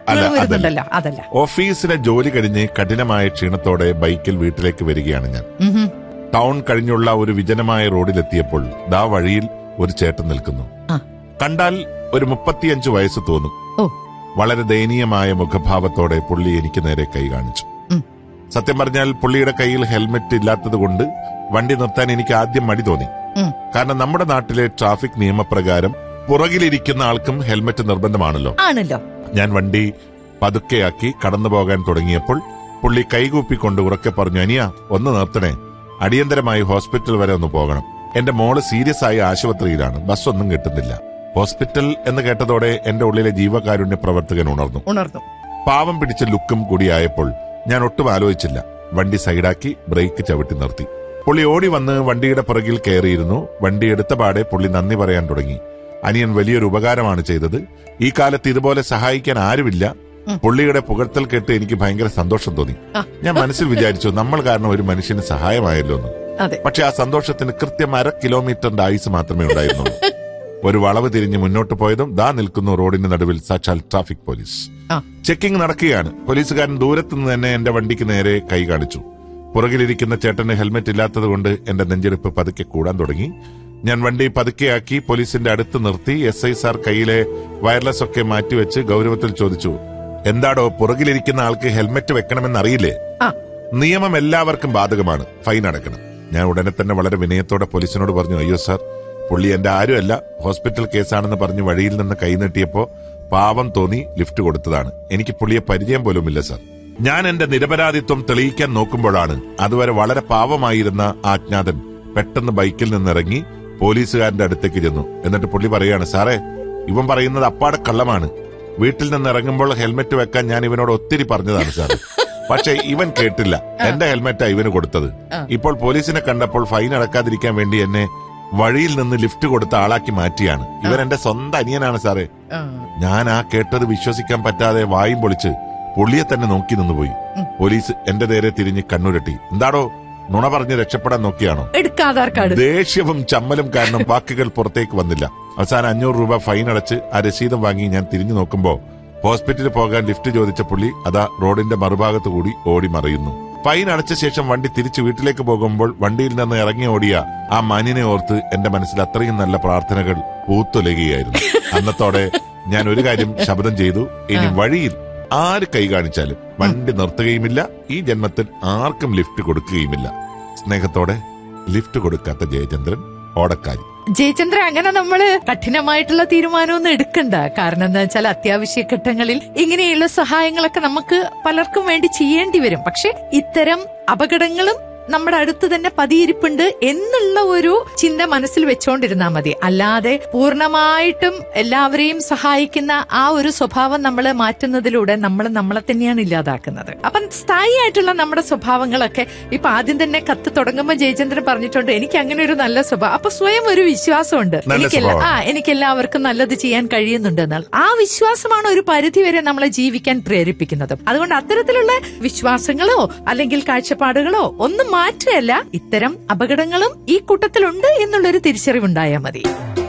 തിരക്കുകൾ അല്ല, വരുന്നുണ്ടല്ലോ അതല്ല ഓഫീസിലെ ജോലി കഴിഞ്ഞ് കഠിനമായ ക്ഷീണത്തോടെ ബൈക്കിൽ വീട്ടിലേക്ക് വരികയാണ് ഞാൻ ഉഹും. ടൗൺ കഴിഞ്ഞുള്ള ഒരു വിജനമായ റോഡിലെത്തിയപ്പോൾ ദാ വഴിയിൽ ഒരു ചേട്ടൻ നിൽക്കുന്നു ആ. കണ്ടാൽ ഒരു മുപ്പത്തിയഞ്ചു വയസ്സ് തോന്നും ഓ വളരെ ദയനീയമായ മുഖഭാവത്തോടെ പുള്ളി എനിക്ക് നേരെ കൈ കാണിച്ചു ഉം. സത്യം പറഞ്ഞാൽ പുള്ളിയുടെ കയ്യിൽ ഹെൽമെറ്റ് ഇല്ലാത്തത് കൊണ്ട് വണ്ടി നിർത്താൻ എനിക്ക് ആദ്യം മടി തോന്നി ഉം. കാരണം നമ്മുടെ നാട്ടിലെ ട്രാഫിക് നിയമപ്രകാരം പുറകിലിരിക്കുന്ന ആൾക്കും ഹെൽമെറ്റ് നിർബന്ധമാണല്ലോ ആണല്ലോ ഞാൻ വണ്ടി പതുക്കെയാക്കി കടന്നു പോകാൻ തുടങ്ങിയപ്പോൾ പുള്ളി കൈകൂപ്പിക്കൊണ്ട് ഉറക്കെ പറഞ്ഞു അനിയ ഒന്ന് നിർത്തണേ അടിയന്തരമായി ഹോസ്പിറ്റൽ വരെ ഒന്ന് പോകണം എന്റെ മോള് സീരിയസ് ആയി ആശുപത്രിയിലാണ് ബസ് ഒന്നും കിട്ടുന്നില്ല ഹോസ്പിറ്റൽ എന്ന് കേട്ടതോടെ എന്റെ ഉള്ളിലെ ജീവകാരുണ്യ പ്രവർത്തകൻ ഉണർന്നു ഉണർന്നു പാവം പിടിച്ച ലുക്കും കൂടിയായപ്പോൾ ഞാൻ ഒട്ടും ആലോചിച്ചില്ല വണ്ടി സൈഡാക്കി ബ്രേക്ക് ചവിട്ടി നിർത്തി പുള്ളി ഓടി വന്ന് വണ്ടിയുടെ പുറകിൽ കയറിയിരുന്നു വണ്ടി എടുത്ത പാടെ പുള്ളി നന്ദി പറയാൻ തുടങ്ങി അനിയൻ വലിയൊരു ഉപകാരമാണ് ചെയ്തത് ഈ കാലത്ത് ഇതുപോലെ സഹായിക്കാൻ ആരുമില്ല പുള്ളിയുടെ പുകഴ്ത്തൽ കേട്ട് എനിക്ക് ഭയങ്കര സന്തോഷം തോന്നി ആ. ഞാൻ മനസ്സിൽ വിചാരിച്ചു നമ്മൾ കാരണം ഒരു മനുഷ്യന് സഹായമായല്ലോ എന്ന് അതെ പക്ഷെ ആ സന്തോഷത്തിന് കൃത്യം അര കിലോമീറ്ററിന്റെ ആയുസ് മാത്രമേ ഉണ്ടായിരുന്നുള്ളൂ ഒരു വളവ് തിരിഞ്ഞ് മുന്നോട്ട് പോയതും ദാ നിൽക്കുന്നു റോഡിന് നടുവിൽ സാക്ഷാൽ ട്രാഫിക് പോലീസ് ആ ചെക്കിംഗ് നടക്കുകയാണ് പോലീസുകാരൻ ദൂരത്തു നിന്ന് തന്നെ എന്റെ വണ്ടിക്ക് നേരെ കൈ കാണിച്ചു പുറകിലിരിക്കുന്ന ചേട്ടന് ഹെൽമെറ്റ് ഇല്ലാത്തത് കൊണ്ട് എന്റെ നെഞ്ചെടുപ്പ് പതുക്കെ കൂടാൻ തുടങ്ങി ഞാൻ വണ്ടി പതുക്കെയാക്കി പോലീസിന്റെ അടുത്ത് നിർത്തി എസ് ഐ സാർ കയ്യിലെ വയർലെസ് ഒക്കെ മാറ്റിവെച്ച് ഗൗരവത്തിൽ ചോദിച്ചു എന്താടോ പുറകിലിരിക്കുന്ന ആൾക്ക് ഹെൽമെറ്റ് വെക്കണമെന്ന് അറിയില്ലേ ആ നിയമം എല്ലാവർക്കും ബാധകമാണ് ഫൈൻ അടക്കണം ഞാൻ ഉടനെ തന്നെ വളരെ വിനയത്തോടെ പോലീസിനോട് പറഞ്ഞു അയ്യോ സാർ പുള്ളി എന്റെ ആരുമല്ല ഹോസ്പിറ്റൽ കേസാണെന്ന് പറഞ്ഞ് വഴിയിൽ നിന്ന് കൈ നീട്ടിയപ്പോ പാവം തോന്നി ലിഫ്റ്റ് കൊടുത്തതാണ് എനിക്ക് പുള്ളിയെ പരിചയം പോലുമില്ല സാർ ഞാൻ എന്റെ നിരപരാധിത്വം തെളിയിക്കാൻ നോക്കുമ്പോഴാണ് അതുവരെ വളരെ പാവമായിരുന്ന ആ അജ്ഞാതൻ പെട്ടെന്ന് ബൈക്കിൽ നിന്നിറങ്ങി പോലീസുകാരന്റെ അടുത്തേക്ക് ചെന്നു എന്നിട്ട് പുള്ളി പറയാണ് സാറേ ഇവൻ പറയുന്നത് അപ്പാടെ കള്ളമാണ് വീട്ടിൽ നിന്ന് ഇറങ്ങുമ്പോൾ ഹെൽമെറ്റ് വെക്കാൻ ഞാൻ ഇവനോട് ഒത്തിരി പറഞ്ഞതാണ് സാർ പക്ഷെ ഇവൻ കേട്ടില്ല എന്റെ ഹെൽമെറ്റാ ഇവന് കൊടുത്തത് ഇപ്പോൾ പോലീസിനെ കണ്ടപ്പോൾ ഫൈൻ അടക്കാതിരിക്കാൻ വേണ്ടി എന്നെ വഴിയിൽ നിന്ന് ലിഫ്റ്റ് കൊടുത്ത ആളാക്കി മാറ്റിയാണ് ഇവൻ എന്റെ സ്വന്തം അനിയനാണ് സാറേ ആ. ഞാൻ ആ കേട്ടത് വിശ്വസിക്കാൻ പറ്റാതെ വായും പൊളിച്ച് പുള്ളിയെ തന്നെ നോക്കി നിന്നുപോയി പോലീസ് എന്റെ നേരെ തിരിഞ്ഞ് കണ്ണുരട്ടി എന്താടോ നുണ പറഞ്ഞ് രക്ഷപ്പെടാൻ നോക്കിയാണോ എടുക്ക ആധാർ കാർഡ് ദേഷ്യവും ചമ്മലും കാരണം വാക്കുകൾ പുറത്തേക്ക് വന്നില്ല അവസാനം അഞ്ഞൂറ് രൂപ ഫൈൻ അടച്ച് ആ രസീതം വാങ്ങി ഞാൻ തിരിഞ്ഞു നോക്കുമ്പോ ഹോസ്പിറ്റലിൽ പോകാൻ ലിഫ്റ്റ് ചോദിച്ച പുള്ളി അതാ റോഡിന്റെ മറുഭാഗത്ത് കൂടി ഓടി മറയുന്നു ഫൈൻ അടച്ച ശേഷം വണ്ടി തിരിച്ച് വീട്ടിലേക്ക് പോകുമ്പോൾ വണ്ടിയിൽ നിന്ന് ഇറങ്ങി ഓടിയ ആ മാന്യനെ ഓർത്ത് എന്റെ മനസ്സിൽ അത്രയും നല്ല പ്രാർത്ഥനകൾ പൂത്തൊലയുകയായിരുന്നു അന്നത്തോടെ ഞാൻ ഒരു കാര്യം ശബ്ദം ചെയ്തു ഇനി വഴിയിൽ ആര് കൈ കാണിച്ചാലും വണ്ടി നിർത്തുകയുമില്ല ഈ ജന്മത്തിൽ ആർക്കും ലിഫ്റ്റ് കൊടുക്കുകയുമില്ല സ്നേഹത്തോടെ ലിഫ്റ്റ് കൊടുക്കാത്ത ജയചന്ദ്രൻ ഓടക്കാരി ജയചന്ദ്ര അങ്ങനെ നമ്മള് കഠിനമായിട്ടുള്ള തീരുമാനമൊന്നും എടുക്കണ്ട കാരണം എന്താ വെച്ചാൽ അത്യാവശ്യ ഘട്ടങ്ങളിൽ ഇങ്ങനെയുള്ള സഹായങ്ങളൊക്കെ നമുക്ക് പലർക്കും വേണ്ടി ചെയ്യേണ്ടി വരും പക്ഷെ ഇത്തരം അപകടങ്ങളും നമ്മുടെ അടുത്ത് തന്നെ പതിയിരിപ്പുണ്ട് എന്നുള്ള ഒരു ചിന്ത മനസ്സിൽ വെച്ചോണ്ടിരുന്നാ മതി അല്ലാതെ പൂർണ്ണമായിട്ടും എല്ലാവരെയും സഹായിക്കുന്ന ആ ഒരു സ്വഭാവം നമ്മൾ മാറ്റുന്നതിലൂടെ നമ്മൾ നമ്മളെ തന്നെയാണ് ഇല്ലാതാക്കുന്നത് അപ്പം സ്ഥായിയായിട്ടുള്ള നമ്മുടെ സ്വഭാവങ്ങളൊക്കെ ഇപ്പൊ ആദ്യം തന്നെ കത്ത് തുടങ്ങുമ്പോൾ ജയചന്ദ്രൻ പറഞ്ഞിട്ടുണ്ട് എനിക്ക് അങ്ങനെ ഒരു നല്ല സ്വഭാവം അപ്പൊ സ്വയം ഒരു വിശ്വാസമുണ്ട് നല്ല എനിക്കെല്ലാ ആ സ്വഭാവം. എനിക്ക് എല്ലാവർക്കും നല്ലത് ചെയ്യാൻ കഴിയുന്നുണ്ട് എന്നാൽ ആ വിശ്വാസമാണ് ഒരു പരിധി വരെ നമ്മളെ ജീവിക്കാൻ പ്രേരിപ്പിക്കുന്നത് അതുകൊണ്ട് അത്തരത്തിലുള്ള വിശ്വാസങ്ങളോ അല്ലെങ്കിൽ കാഴ്ചപ്പാടുകളോ ഒന്നും മാറ്റുകയല്ല ഇത്തരം അപകടങ്ങളും ഈ കൂട്ടത്തിലുണ്ട് എന്നുള്ളൊരു തിരിച്ചറിവുണ്ടായാൽ മതി